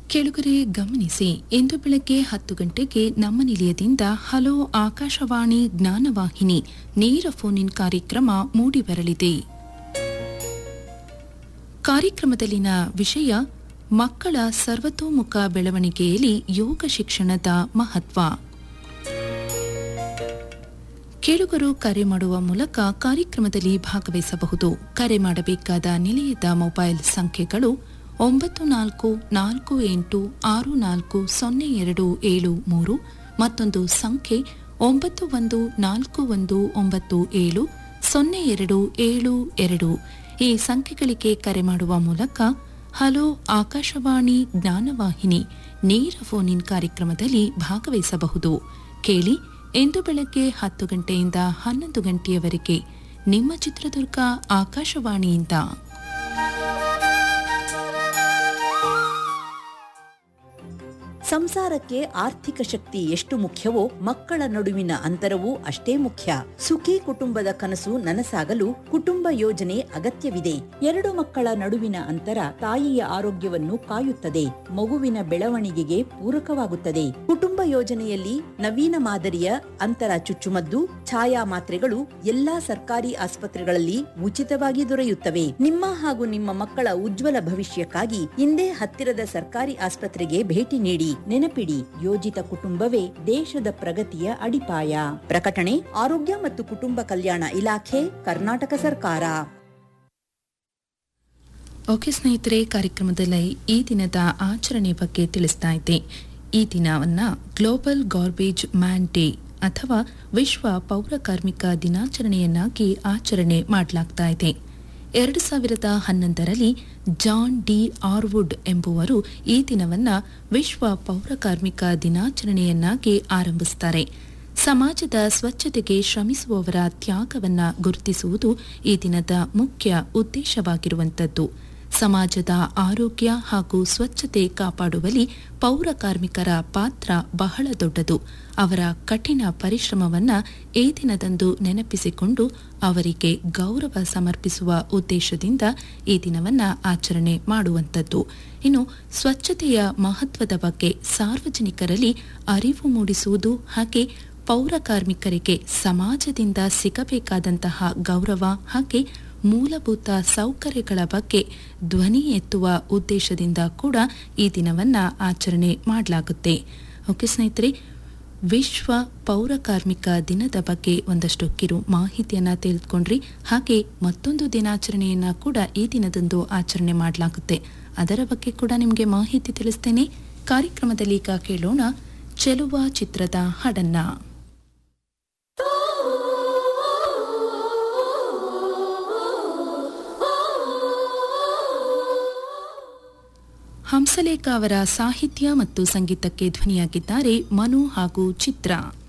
ಕೆಳಗರೆ ಗಮನಿಸಿ ಇಂದು ಬೆಳಗ್ಗೆ ಹತ್ತು ಗಂಟೆಗೆ ನಮ್ಮ ನಿಲಯದಿಂದ ಹಲೋ ಆಕಾಶವಾಣಿ ಜ್ಞಾನವಾಹಿನಿ ನೇರ ಫೋನ್ ಇನ್ ಕಾರ್ಯಕ್ರಮ ಮೂಡಿಬರಲಿದೆ ಕಾರ್ಯಕ್ರಮದಲ್ಲಿನ ವಿಷಯ ಮಕ್ಕಳ ಸರ್ವತೋಮುಖ ಬೆಳವಣಿಗೆಯಲ್ಲಿ ಯೋಗ ಶಿಕ್ಷಣದ ಮಹತ್ವ ಕೇಳುಗರು ಕರೆ ಮಾಡುವ ಮೂಲಕ ಕಾರ್ಯಕ್ರಮದಲ್ಲಿ ಭಾಗವಹಿಸಬಹುದು ಕರೆ ಮಾಡಬೇಕಾದ ನಿಲಯದ ಮೊಬೈಲ್ ಸಂಖ್ಯೆಗಳು ಒಂಬತ್ತು ನಾಲ್ಕು ನಾಲ್ಕು ಎಂಟು ಆರು ನಾಲ್ಕು ಸೊನ್ನೆ ಎರಡು ಏಳು ಮೂರು ಮತ್ತೊಂದು ಸಂಖ್ಯೆ ಒಂಬತ್ತು ಒಂದು ನಾಲ್ಕು ಒಂದು ಒಂಬತ್ತು ಏಳು ಸೊನ್ನೆ ಎರಡು ಏಳು ಎರಡು ಈ ಸಂಖ್ಯೆಗಳಿಗೆ ಕರೆ ಮಾಡುವ ಮೂಲಕ ಹಲೋ ಆಕಾಶವಾಣಿ ಜ್ಞಾನವಾಹಿನಿ ನೇರ ಫೋನ್ ಇನ್ ಕಾರ್ಯಕ್ರಮದಲ್ಲಿ ಭಾಗವಹಿಸಬಹುದು ಕೇಳಿ ಇಂದು ಬೆಳಗ್ಗೆ ಹತ್ತು ಗಂಟೆಯಿಂದ ಹನ್ನೊಂದು ಗಂಟೆಯವರೆಗೆ ನಿಮ್ಮ ಚಿತ್ರದುರ್ಗ ಆಕಾಶವಾಣಿಯಿಂದ ಸಂಸಾರಕ್ಕೆ ಆರ್ಥಿಕ ಶಕ್ತಿ ಎಷ್ಟು ಮುಖ್ಯವೋ ಮಕ್ಕಳ ನಡುವಿನ ಅಂತರವೂ ಅಷ್ಟೇ ಮುಖ್ಯ ಸುಖಿ ಕುಟುಂಬದ ಕನಸು ನನಸಾಗಲು ಕುಟುಂಬ ಯೋಜನೆ ಅಗತ್ಯವಿದೆ ಎರಡು ಮಕ್ಕಳ ನಡುವಿನ ಅಂತರ ತಾಯಿಯ ಆರೋಗ್ಯವನ್ನು ಕಾಯುತ್ತದೆ ಮಗುವಿನ ಬೆಳವಣಿಗೆಗೆ ಪೂರಕವಾಗುತ್ತದೆ ಕುಟುಂಬ ಯೋಜನೆಯಲ್ಲಿ ನವೀನ ಮಾದರಿಯ ಅಂತರ ಚುಚ್ಚುಮದ್ದು ಛಾಯಾ ಮಾತ್ರೆಗಳು ಎಲ್ಲಾ ಸರ್ಕಾರಿ ಆಸ್ಪತ್ರೆಗಳಲ್ಲಿ ಉಚಿತವಾಗಿ ದೊರೆಯುತ್ತವೆ ನಿಮ್ಮ ಹಾಗೂ ನಿಮ್ಮ ಮಕ್ಕಳ ಉಜ್ವಲ ಭವಿಷ್ಯಕ್ಕಾಗಿ ಇಂದೇ ಹತ್ತಿರದ ಸರ್ಕಾರಿ ಆಸ್ಪತ್ರೆಗೆ ಭೇಟಿ ನೀಡಿ ನೆನಪಿಡಿ ಯೋಜಿತ ಕುಟುಂಬವೇ ದೇಶದ ಪ್ರಗತಿಯ ಅಡಿಪಾಯ ಪ್ರಕಟಣೆ ಆರೋಗ್ಯ ಮತ್ತು ಕುಟುಂಬ ಕಲ್ಯಾಣ ಇಲಾಖೆ ಕರ್ನಾಟಕ ಸರ್ಕಾರ ಓಕೆ ಸ್ನೇಹಿತರೆ ಕಾರ್ಯಕ್ರಮದಲ್ಲಿ ಈ ದಿನದ ಆಚರಣೆ ಬಗ್ಗೆ ತಿಳಿಸ್ತಾ ಇದ್ದೆ ಈ ದಿನವನ್ನ ಗ್ಲೋಬಲ್ ಗಾರ್ಬೇಜ್ ಮ್ಯಾನ್ ಡೇ ಅಥವಾ ವಿಶ್ವ ಪೌರ ಕಾರ್ಮಿಕ ದಿನಾಚರಣೆಯನ್ನಾಗಿ ಆಚರಣೆ ಮಾಡಲಾಗ್ತಾ ಇದೆ ಎರಡು ಸಾವಿರದ ಹನ್ನೊಂದರಲ್ಲಿ ಜಾನ್ ಡಿ ಆರ್ವುಡ್ ಎಂಬುವರು ಈ ದಿನವನ್ನ ವಿಶ್ವ ಪೌರ ಕಾರ್ಮಿಕ ದಿನಾಚರಣೆಯನ್ನಾಗಿ ಆರಂಭಿಸುತ್ತಾರೆ ಸಮಾಜದ ಸ್ವಚ್ಛತೆಗೆ ಶ್ರಮಿಸುವವರ ತ್ಯಾಗವನ್ನ ಗುರುತಿಸುವುದು ಈ ದಿನದ ಮುಖ್ಯ ಉದ್ದೇಶವಾಗಿರುವಂಥದ್ದು ಸಮಾಜದ ಆರೋಗ್ಯ ಹಾಗೂ ಸ್ವಚ್ಛತೆ ಕಾಪಾಡುವಲ್ಲಿ ಪೌರ ಕಾರ್ಮಿಕರ ಪಾತ್ರ ಬಹಳ ದೊಡ್ಡದು ಅವರ ಕಠಿಣ ಪರಿಶ್ರಮವನ್ನ ಈ ದಿನದಂದು ನೆನಪಿಸಿಕೊಂಡು ಅವರಿಗೆ ಗೌರವ ಸಮರ್ಪಿಸುವ ಉದ್ದೇಶದಿಂದ ಈ ದಿನವನ್ನ ಆಚರಣೆ ಮಾಡುವಂಥದ್ದು ಇನ್ನು ಸ್ವಚ್ಛತೆಯ ಮಹತ್ವದ ಬಗ್ಗೆ ಸಾರ್ವಜನಿಕರಲ್ಲಿ ಅರಿವು ಮೂಡಿಸುವುದು ಹಾಗೆ ಪೌರ ಕಾರ್ಮಿಕರಿಗೆ ಸಮಾಜದಿಂದ ಸಿಗಬೇಕಾದಂತಹ ಗೌರವ ಹಾಗೆ ಮೂಲಭೂತ ಸೌಕರ್ಯಗಳ ಬಗ್ಗೆ ಧ್ವನಿ ಎತ್ತುವ ಉದ್ದೇಶದಿಂದ ಕೂಡ ಈ ದಿನವನ್ನ ಆಚರಣೆ ಮಾಡಲಾಗುತ್ತೆ ಓಕೆ ಸ್ನೇಹಿತರೆ ವಿಶ್ವ ಪೌರ ಕಾರ್ಮಿಕ ದಿನದ ಬಗ್ಗೆ ಒಂದಷ್ಟು ಕಿರು ಮಾಹಿತಿಯನ್ನ ತಿಳಿದುಕೊಂಡ್ರಿ ಹಾಗೆ ಮತ್ತೊಂದು ದಿನಾಚರಣೆಯನ್ನ ಕೂಡ ಈ ದಿನದಂದು ಆಚರಣೆ ಮಾಡಲಾಗುತ್ತೆ ಅದರ ಬಗ್ಗೆ ಕೂಡ ನಿಮಗೆ ಮಾಹಿತಿ ತಿಳಿಸ್ತೇನೆ ಕಾರ್ಯಕ್ರಮದಲ್ಲಿ ಈಗ ಕೇಳೋಣ ಚೆಲುವ ಚಿತ್ರದ ಹಾಡನ್ನ ಹಂಸಲೇಖ ಅವರ ಸಾಹಿತ್ಯ ಮತ್ತು ಸಂಗೀತಕ್ಕೆ ಧ್ವನಿಯಾಗಿದ್ದಾರೆ ಮನು ಹಾಗೂ ಚಿತ್ರ